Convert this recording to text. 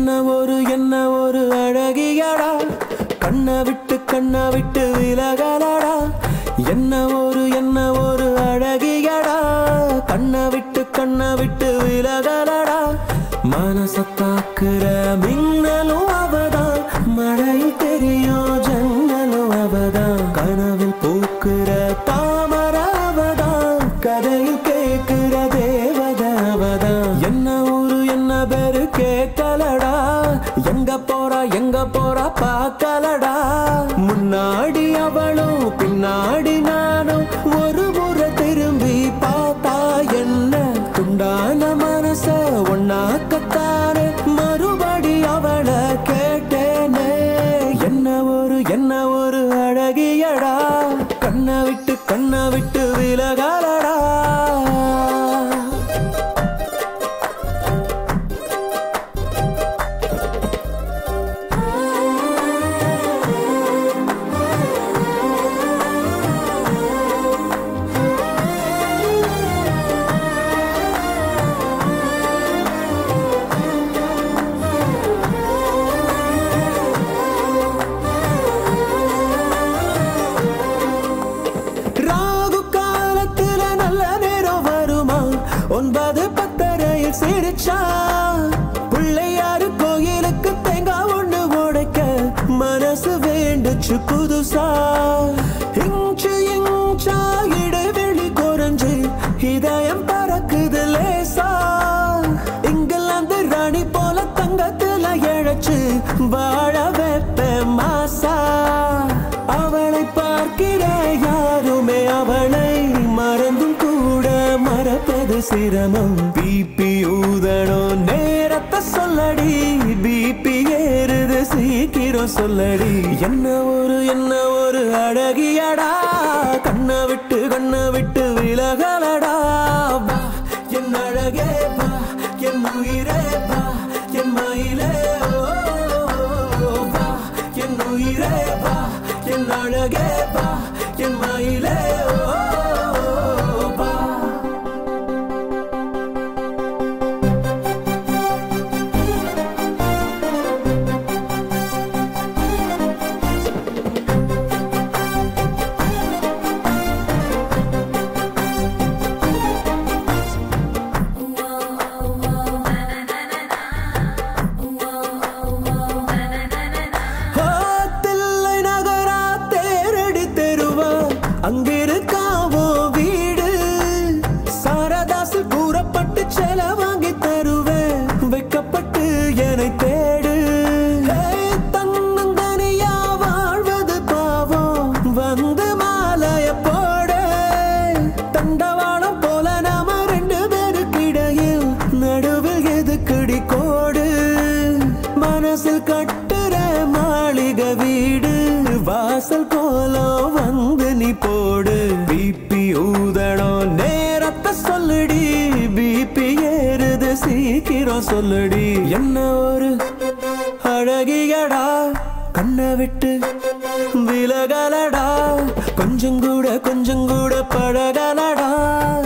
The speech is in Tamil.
என்ன ஒரு என்ன ஒரு அழகியடா கண்ணை விட்டு கண்ணை விட்டு விலகலடா என்ன ஒரு என்ன ஒரு அழகியடா கண்ணை விட்டு கண்ணை விட்டு விலகலடா மனசத்தாக்குற மின்னலும் அவதான் மழையில் தெரியும் ஜன்னலும் அவதான் கனவில் பூக்குற தாமர அவதான் கதையில் கேட்கிற தேவத அவதான் என்ன ஊரு என்ன பேரு கேட்கலடா எங்க போறா எங்க போறா பார்க்கலடா முன்னாடி அவளும் பின்னாடி நானும் ஒரு முறை திரும்பி பார்த்தா என்ன துண்டான மனச ஒன்னாக்கத்தானே மறுபடி அவளை கேட்டேனே என்ன ஒரு என்ன ஒரு அழகியடா கண்ணை விட்டு கண்ணை விட்டு விலகலடா ராகு காலத்துல நல்ல நேரம் வருமா ஒன்பது பத்தரையில் சிரிச்சா பிள்ளையாரு கோயிலுக்கு தேங்காய் ஒண்ணு உடைக்க மனசு வேண்டுச்சு புதுசா இன்ச்சு இன்ச்சா இடைவெளி குறைஞ்சு இதயம் பறக்குது லேசா இங்கிலாந்து ராணி போல தங்கத்துல இழைச்சு வாழ வைப்ப மாசா அவளை பார்க்கிற யாருமே அவளை மறந்தும் கூட மறப்பது சிரமம் பிபி ஊதணும் நேரத்தை சொல்லடி பிபி ஏறுது சீக்கிரம் சொல்லடி என்ன ஒரு என்ன ஒரு அழகியடா கண்ணை விட்டு கண்ணை விட்டு விலகலடா வா என் அழகே வா என் உயிரே வா என் மயிலே ஓ, வா என் உயிரே வா என் அழகே வா என் மயிலே ஓ, வா ஆ, தில்லை நகரா தேரடி தெருவா அங்கிருக்காவோ வீடு சாரதாசு கூறப்பட்டு செல வாங்கி தருவேன் வைக்கப்பட்டு என்னை தேடு ஏய், தன்னந்தனியா வாழ்வது பாவம் வந்து மாலைய போட தண்டவாளம் போல நாம ரெண்டு பேருக்கு இடையில் நடுவில் எதுக்குடி கோடு மனசில் கட்டுற மாளிகை வீடு வாசல் கோலம் வந்து நீ போடு பிபி ஊதணும் நேரத்தை சொல்லுடி பிபி ஏறுது சீக்கிரம் சொல்லுடி என்ன ஒரு அழகியடா கண்ணை விட்டு விலகலடா கொஞ்சம் கூட கொஞ்சம் கூட பழகலடா